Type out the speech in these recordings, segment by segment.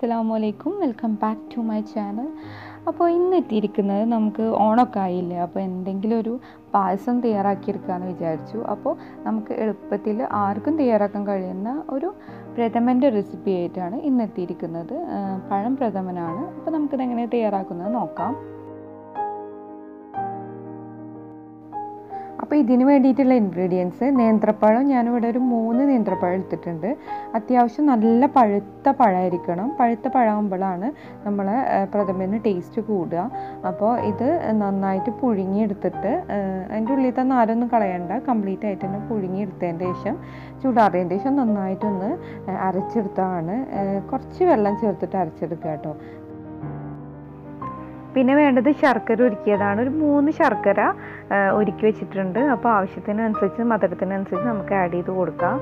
അസ്സാം വലൈക്കും welcome back to my channel അപ്പോൾ ഇന്ന് എത്തിയിരിക്കുന്നത് നമുക്ക് ഓണമൊക്കെ ആയില്ലേ അപ്പോൾ എന്തെങ്കിലും ഒരു പായസം തയ്യാറാക്കിയെടുക്കാമെന്ന് വിചാരിച്ചു അപ്പോൾ നമുക്ക് എളുപ്പത്തിൽ ആർക്കും തയ്യാറാക്കാൻ കഴിയുന്ന ഒരു പ്രഥമൻ്റെ റെസിപ്പി ആയിട്ടാണ് ഇന്ന് എത്തിയിരിക്കുന്നത് ആ, പഴം പ്രഥമനാണ് അപ്പോൾ നമുക്കിത് എങ്ങനെ തയ്യാറാക്കുന്നത് നോക്കാം അപ്പോൾ ഇതിന് വേണ്ടിയിട്ടുള്ള ഇൻഗ്രീഡിയൻസ് നേന്ത്രപ്പഴം ഞാനിവിടെ ഒരു മൂന്ന് നേന്ത്രപ്പഴം എടുത്തിട്ടുണ്ട് അത്യാവശ്യം നല്ല പഴുത്ത പഴമായിരിക്കണം പഴുത്ത പഴമാകുമ്പോഴാണ് നമ്മൾ പ്രഥമന് ടേസ്റ്റ് കൂടുക അപ്പോൾ ഇത് നന്നായിട്ട് പുഴുങ്ങിയെടുത്തിട്ട് അതിൻ്റെ ഉള്ളിലത്തെ നാരൊന്നും കളയണ്ട കംപ്ലീറ്റ് ആയിട്ട് തന്നെ പുഴുങ്ങിയെടുത്തതിന് ശേഷം ചൂടാറിയതിന് ശേഷം നന്നായിട്ടൊന്ന് അരച്ചെടുത്താണ് കുറച്ച് വെള്ളം ചേർത്തിട്ട് അരച്ചെടുക്കുക കേട്ടോ പിന്നെ വേണ്ടത് ശർക്കര ഉരുക്കിയതാണ് ഒരു മൂന്ന് ശർക്കര ആ, ഉരുക്കി വെച്ചിട്ടുണ്ട് അപ്പോൾ ആവശ്യത്തിനനുസരിച്ച് മധുരത്തിനനുസരിച്ച് നമുക്ക് ആഡ് ചെയ്ത് കൊടുക്കാം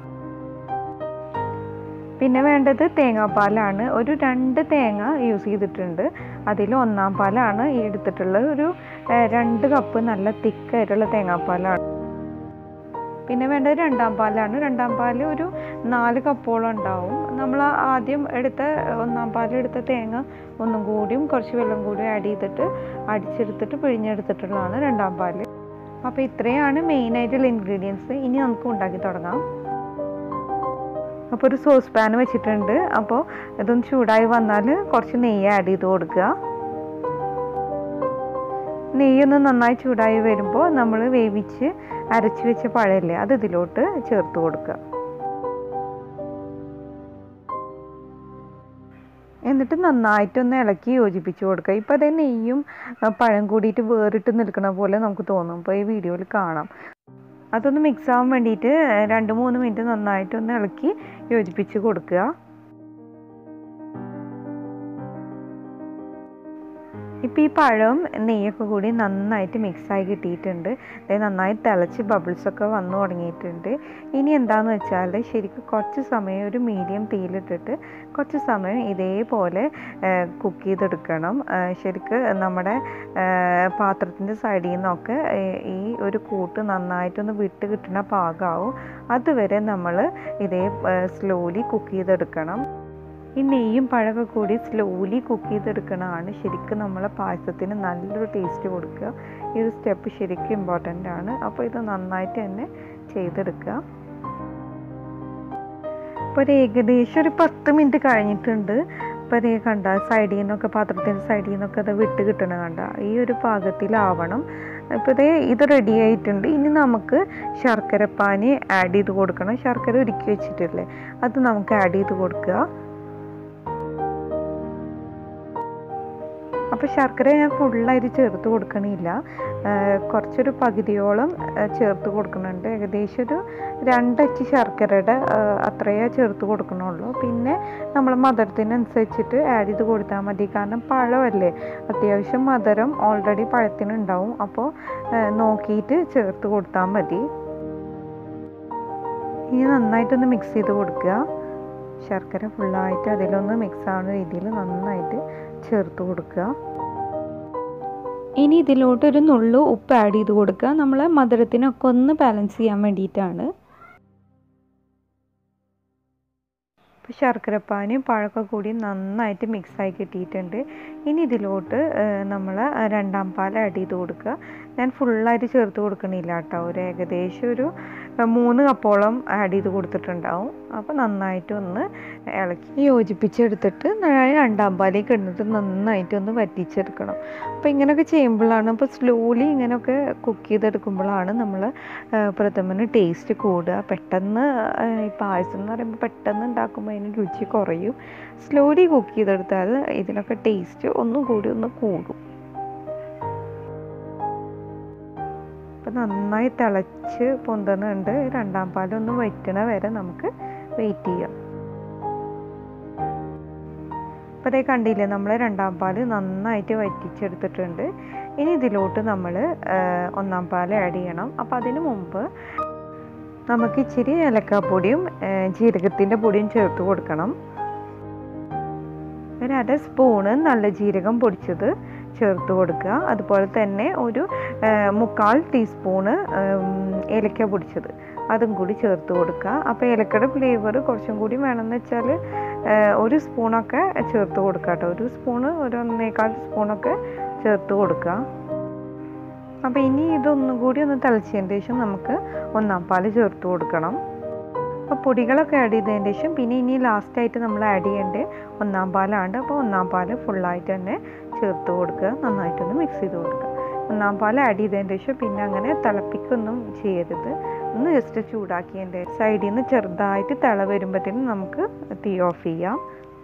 പിന്നെ വേണ്ടത് തേങ്ങാപ്പാലാണ് ഒരു രണ്ട് തേങ്ങ യൂസ് ചെയ്തിട്ടുണ്ട് അതിൽ ഒന്നാം പാലാണ് ഈ എടുത്തിട്ടുള്ളത് ഒരു ആ, രണ്ട് കപ്പ് നല്ല തിക്കായിട്ടുള്ള തേങ്ങാപ്പാലാണ് പിന്നെ വേണ്ടത് രണ്ടാം പാലാണ് രണ്ടാം പാല് ഒരു നാല് കപ്പോളം ഉണ്ടാവും നമ്മൾ ആദ്യം എടുത്ത ഒന്നാം പാൽ എടുത്ത തേങ്ങ ഒന്നും കൂടിയും കുറച്ച് വെള്ളം കൂടി ആഡ് ചെയ്തിട്ട് അടിച്ചെടുത്തിട്ട് പിഴിഞ്ഞെടുത്തിട്ടുള്ളതാണ് രണ്ടാം പാല് അപ്പോൾ ഇത്രയാണ് മെയിനായിട്ടുള്ള ഇൻഗ്രീഡിയൻസ് ഇനി നമുക്ക് ഉണ്ടാക്കി തുടങ്ങാം അപ്പോൾ ഒരു സോസ് പാൻ വെച്ചിട്ടുണ്ട് അപ്പോൾ ഇതൊന്ന് ചൂടായി വന്നാൽ കുറച്ച് നെയ്യ് ആഡ് ചെയ്ത് കൊടുക്കുക നെയ്യൊന്ന് നന്നായി ചൂടായി വരുമ്പോൾ നമ്മൾ വേവിച്ച് അരച്ച് വെച്ച പഴമില്ലേ അത് ഇതിലോട്ട് ചേർത്ത് കൊടുക്കുക എന്നിട്ട് നന്നായിട്ടൊന്ന് ഇളക്കി യോജിപ്പിച്ച് കൊടുക്കുക ഇപ്പോൾ അതേ നെയ്യും ആ, പഴം കൂടിയിട്ട് വേറിട്ട് നിൽക്കുന്ന പോലെ നമുക്ക് തോന്നും ഇപ്പോൾ ഈ വീഡിയോയിൽ കാണാം അതൊന്ന് മിക്സ് ആവാൻ വേണ്ടിയിട്ട് രണ്ട് മൂന്ന് മിനിറ്റ് നന്നായിട്ടൊന്ന് ഇളക്കി യോജിപ്പിച്ച് കൊടുക്കുക ഇപ്പോൾ ഈ പഴവും നെയ്യൊക്കെ കൂടി നന്നായിട്ട് മിക്സായി കിട്ടിയിട്ടുണ്ട് അതായത് നന്നായി തിളച്ച് ബബിൾസൊക്കെ വന്നു തുടങ്ങിയിട്ടുണ്ട് ഇനി എന്താണെന്ന് വെച്ചാൽ ശരിക്കും കുറച്ച് സമയം ഒരു മീഡിയം തീയിലിട്ടിട്ട് കുറച്ച് സമയം ഇതേപോലെ കുക്ക് ചെയ്തെടുക്കണം ആ, ശരിക്ക് നമ്മുടെ പാത്രത്തിൻ്റെ സൈഡിൽ നിന്നൊക്കെ ഏ- ഈ ഒരു കൂട്ട് നന്നായിട്ടൊന്ന് വിട്ട് കിട്ടുന്ന പാകമാവും അതുവരെ നമ്മൾ ഇതേ സ്ലോലി കുക്ക് ചെയ്തെടുക്കണം ഈ നെയ്യും പഴമൊക്കെ കൂടി സ്ലോലി കുക്ക് ചെയ്തെടുക്കണതാണ് ശരിക്കും നമ്മളെ പായസത്തിന് നല്ലൊരു ടേസ്റ്റ് കൊടുക്കുക ഈ ഒരു സ്റ്റെപ്പ് ശരിക്കും ഇമ്പോർട്ടൻ്റ് ആണ് അപ്പോൾ ഇത് നന്നായിട്ട് തന്നെ ചെയ്തെടുക്കുക ഇപ്പോൾ ഒരു ഏകദേശം ഒരു പത്ത് മിനിറ്റ് കഴിഞ്ഞിട്ടുണ്ട് ഇപ്പോൾ അതേ കണ്ട സൈഡിൽ നിന്നൊക്കെ പാത്രത്തിൻ്റെ സൈഡിൽ നിന്നൊക്കെ അത് വിട്ട് കിട്ടണ കണ്ട ഈ ഒരു പാകത്തിലാവണം ഇപ്പോൾ ഇതേ ഇത് റെഡി ആയിട്ടുണ്ട് ഇനി നമുക്ക് ശർക്കരപ്പാനി ആഡ് ചെയ്ത് കൊടുക്കണം ശർക്കര ഉരുക്കി വെച്ചിട്ടില്ലേ അത് നമുക്ക് ആഡ് ചെയ്ത് കൊടുക്കുക അപ്പോൾ ശർക്കര ഞാൻ ഫുള്ളായിട്ട് ചേർത്ത് കൊടുക്കണില്ല ആ, കുറച്ചൊരു പകുതിയോളം ആ, ചേർത്ത് കൊടുക്കുന്നുണ്ട് ഏകദേശം ഒരു രണ്ടച്ച് ശർക്കരയുടെ ആ, അത്രയേ ചേർത്ത് കൊടുക്കണുള്ളൂ പിന്നെ നമ്മൾ മധുരത്തിനനുസരിച്ചിട്ട് ആഡ് ചെയ്ത് കൊടുത്താൽ മതി കാരണം പഴമല്ലേ അത്യാവശ്യം മധുരം ഓൾറെഡി പഴത്തിനുണ്ടാവും അപ്പോൾ ആ, നോക്കിയിട്ട് ചേർത്ത് കൊടുത്താൽ മതി ഇനി നന്നായിട്ടൊന്ന് മിക്സ് ചെയ്ത് കൊടുക്കുക ശർക്കര ഫുള്ളായിട്ട് അതിലൊന്ന് മിക്സ് ആവുന്ന രീതിയിൽ നന്നായിട്ട് ചേർത്ത് കൊടുക്കുക ഇനി ഇതിലോട്ട് ഒരു നുള്ളു ഉപ്പ് ആഡ് ചെയ്ത് കൊടുക്കുക നമ്മൾ മധുരത്തിനൊക്കെ ഒന്ന് ബാലൻസ് ചെയ്യാൻ വേണ്ടിയിട്ടാണ് ഇപ്പോൾ ശർക്കരപ്പാനും പഴമൊക്കെ കൂടി നന്നായിട്ട് മിക്സായി കിട്ടിയിട്ടുണ്ട് ഇനി ഇതിലോട്ട് നമ്മൾ രണ്ടാം പാൽ ആഡ് ചെയ്ത് കൊടുക്കുക ഞാൻ ഫുള്ളായിട്ട് ചേർത്ത് കൊടുക്കണില്ല കേട്ടോ ഒരു ഏകദേശം ഒരു ഏഹ്, മൂന്ന് കപ്പോളം ആഡ് ചെയ്ത് കൊടുത്തിട്ടുണ്ടാവും അപ്പോൾ നന്നായിട്ട് ഒന്ന് ഇളക്കി യോജിപ്പിച്ചെടുത്തിട്ട് ന- രണ്ടാം പാലേക്ക് ഇടുന്നിട്ട് നന്നായിട്ട് ഒന്ന് വറ്റിച്ചെടുക്കണം അപ്പോൾ ഇങ്ങനെയൊക്കെ ചെയ്യുമ്പോഴാണ് അപ്പോൾ സ്ലോലി ഇങ്ങനെയൊക്കെ കുക്ക് ചെയ്തെടുക്കുമ്പോഴാണ് നമ്മൾ പ്രഥമന് ടേസ്റ്റ് കൂടുക പെട്ടെന്ന് ഏഹ്, ഈ പായസം എന്ന് പറയുമ്പോൾ പെട്ടെന്ന് ഉണ്ടാക്കുമ്പോൾ അതിന് രുചി കുറയും സ്ലോലി കുക്ക് ചെയ്തെടുത്താൽ ഇതിനൊക്കെ ടേസ്റ്റ് ഒന്നും കൂടി ഒന്ന് കൂടും അപ്പം നന്നായി തിളച്ച് പൊന്തുന്നുണ്ട് രണ്ടാം പാലൊന്ന് വറ്റണ വരെ നമുക്ക് വെയിറ്റ് ചെയ്യാം അപ്പോൾ അതേ കണ്ടില്ലേ നമ്മൾ രണ്ടാം പാല് നന്നായിട്ട് വറ്റിച്ചെടുത്തിട്ടുണ്ട് ഇനി ഇതിലോട്ട് നമ്മൾ ഒന്നാം പാൽ ആഡ് ചെയ്യണം അപ്പോൾ അതിന് മുമ്പ് നമുക്ക് ഇച്ചിരി ഏലക്കാപ്പൊടിയും ജീരകത്തിൻ്റെ പൊടിയും ചേർത്ത് കൊടുക്കണം ഒരു അര സ്പൂണ് നല്ല ജീരകം പൊടിച്ചത് ചേർത്ത് കൊടുക്കുക അതുപോലെ തന്നെ ഒരു മുക്കാൽ ടീസ്പൂണ് ഏലക്ക പൊടിച്ചത് അതും കൂടി ചേർത്ത് കൊടുക്കുക അപ്പോൾ ഏലക്കയുടെ ഫ്ലേവർ കുറച്ചും കൂടി വേണമെന്ന് വെച്ചാൽ ഒരു സ്പൂണൊക്കെ ചേർത്ത് കൊടുക്കുക കേട്ടോ ഒരു സ്പൂണ് ഒരു ഒന്നേകാൽ സ്പൂണൊക്കെ ചേർത്ത് കൊടുക്കുക അപ്പോൾ ഇനി ഇതൊന്നും കൂടി ഒന്ന് തിളച്ചതിന് ശേഷം നമുക്ക് ഒന്നാം പാല് ചേർത്ത് കൊടുക്കണം അപ്പോൾ പൊടികളൊക്കെ ആഡ് ചെയ്തതിന് ശേഷം പിന്നെ ഇനി ലാസ്റ്റായിട്ട് നമ്മൾ ആഡ് ചെയ്യേണ്ടത് ഒന്നാം പാലാണ് അപ്പോൾ ഒന്നാം പാല് ഫുള്ളായിട്ട് തന്നെ ചേർത്ത് കൊടുക്കുക നന്നായിട്ടൊന്ന് മിക്സ് ചെയ്ത് കൊടുക്കുക ഒന്നാം പാൽ ആഡ് ചെയ്തതിന് ശേഷം പിന്നെ അങ്ങനെ തിളപ്പിക്കൊന്നും ചെയ്യരുത് ഒന്ന് ജസ്റ്റ് ചൂടാക്കിയതിൻ്റെ സൈഡിൽ നിന്ന് ചെറുതായിട്ട് തിള വരുമ്പോഴത്തേനും നമുക്ക് തീ ഓഫ് ചെയ്യാം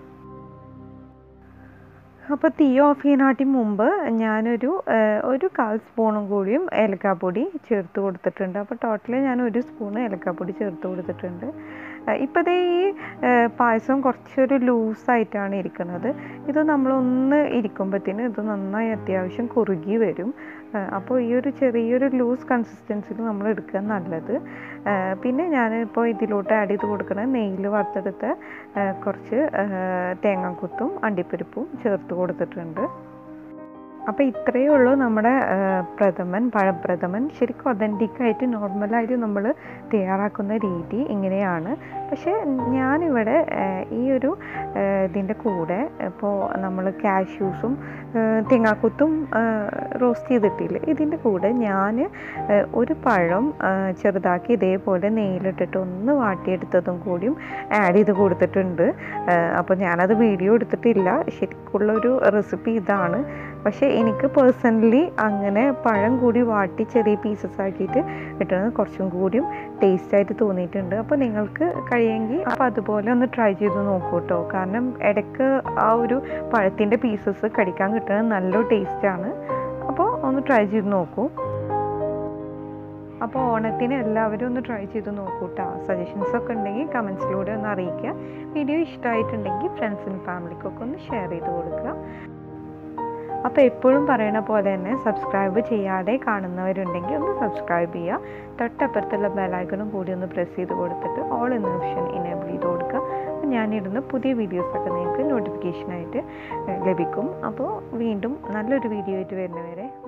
അപ്പോൾ തീ ഓഫ് ചെയ്യാനാട്ടി മുമ്പ് ഞാനൊരു ഒരു കാൽ സ്പൂണും കൂടിയും ഏലക്കാപ്പൊടി ചേർത്ത് കൊടുത്തിട്ടുണ്ട് അപ്പോൾ ടോട്ടലി ഞാൻ ഒരു സ്പൂൺ ഏലക്കാപ്പൊടി ചേർത്ത് കൊടുത്തിട്ടുണ്ട് ഇപ്പോഴത്തെ ഈ പായസം കുറച്ചൊരു ലൂസായിട്ടാണ് ഇരിക്കുന്നത് ഇത് നമ്മളൊന്ന് ഇരിക്കുമ്പോഴത്തേന് ഇത് നന്നായി അത്യാവശ്യം കുറുകി വരും അപ്പോൾ ഈ ഒരു ചെറിയൊരു ലൂസ് കൺസിസ്റ്റൻസിൽ നമ്മൾ എടുക്കുക നല്ലത് പിന്നെ ഞാനിപ്പോൾ ഇതിലോട്ട് ആഡ് ചെയ്ത് കൊടുക്കുന്നത് നെയ്യിൽ വറുത്തെടുത്ത കുറച്ച് തേങ്ങാക്കുത്തും അണ്ടിപ്പരിപ്പും ചേർത്ത് കൊടുത്തിട്ടുണ്ട് അപ്പോൾ ഇത്രയേ ഉള്ളൂ നമ്മുടെ പ്രഥമൻ പഴപ്രഥമൻ ശരിക്കും ഒതൻറ്റിക്കായിട്ട് നോർമലായിട്ട് നമ്മൾ തയ്യാറാക്കുന്ന രീതി ഇങ്ങനെയാണ് പക്ഷേ ഞാനിവിടെ ഈ ഒരു ഇതിൻ്റെ കൂടെ ഇപ്പോൾ നമ്മൾ കാഷ്യൂസും തേങ്ങാക്കുത്തും റോസ്റ്റ് ചെയ്തിട്ടില്ല ഇതിൻ്റെ കൂടെ ഞാൻ ഒരു പഴം ചെറുതാക്കി ഇതേപോലെ നെയ്യിലിട്ടിട്ട് ഒന്ന് വാട്ടിയെടുത്തതും കൂടിയും ആഡ് ചെയ്ത് കൊടുത്തിട്ടുണ്ട് അപ്പോൾ ഞാനത് വീഡിയോ എടുത്തിട്ടില്ല ശരിക്കുള്ളൊരു റെസിപ്പി ഇതാണ് പക്ഷേ എനിക്ക് പേഴ്സണലി അങ്ങനെ പഴം കൂടി വാട്ടി ചെറിയ പീസസ് ആക്കിയിട്ട് കിട്ടുന്നത് കുറച്ചും കൂടിയും ടേസ്റ്റായിട്ട് തോന്നിയിട്ടുണ്ട് അപ്പോൾ നിങ്ങൾക്ക് കഴിയുമെങ്കിൽ അപ്പോൾ അതുപോലെ ഒന്ന് ട്രൈ ചെയ്ത് നോക്കൂ കേട്ടോ കാരണം ഇടയ്ക്ക് ആ ഒരു പഴത്തിൻ്റെ പീസസ് കടിക്കാൻ കിട്ടുന്നത് നല്ലൊരു ടേസ്റ്റാണ് അപ്പോൾ ഒന്ന് ട്രൈ ചെയ്ത് നോക്കൂ അപ്പോൾ ഓണത്തിന് എല്ലാവരും ഒന്ന് ട്രൈ ചെയ്ത് നോക്കൂ കേട്ടോ സജഷൻസ് ഒക്കെ ഉണ്ടെങ്കിൽ കമൻസിലൂടെ ഒന്ന് അറിയിക്കുക വീഡിയോ ഇഷ്ടമായിട്ടുണ്ടെങ്കിൽ ഫ്രണ്ട്സിനും ഫാമിലിക്കൊക്കെ ഒന്ന് ഷെയർ ചെയ്ത് കൊടുക്കുക അപ്പോൾ എപ്പോഴും പറയണ പോലെ തന്നെ സബ്സ്ക്രൈബ് ചെയ്യാതെ കാണുന്നവരുണ്ടെങ്കിൽ ഒന്ന് സബ്സ്ക്രൈബ് ചെയ്യുക തൊട്ടപ്പുറത്തുള്ള ബെലൈക്കണും കൂടി ഒന്ന് പ്രസ് ചെയ്ത് കൊടുത്തിട്ട് ഓൾ എന്ന ഓപ്ഷൻ എനേബിൾ ചെയ്ത് കൊടുക്കുക അപ്പോൾ ഞാനിടുന്ന പുതിയ വീഡിയോസൊക്കെ നിങ്ങൾക്ക് നോട്ടിഫിക്കേഷനായിട്ട് ലഭിക്കും അപ്പോൾ വീണ്ടും നല്ലൊരു വീഡിയോ ആയിട്ട് വരുന്നവരെ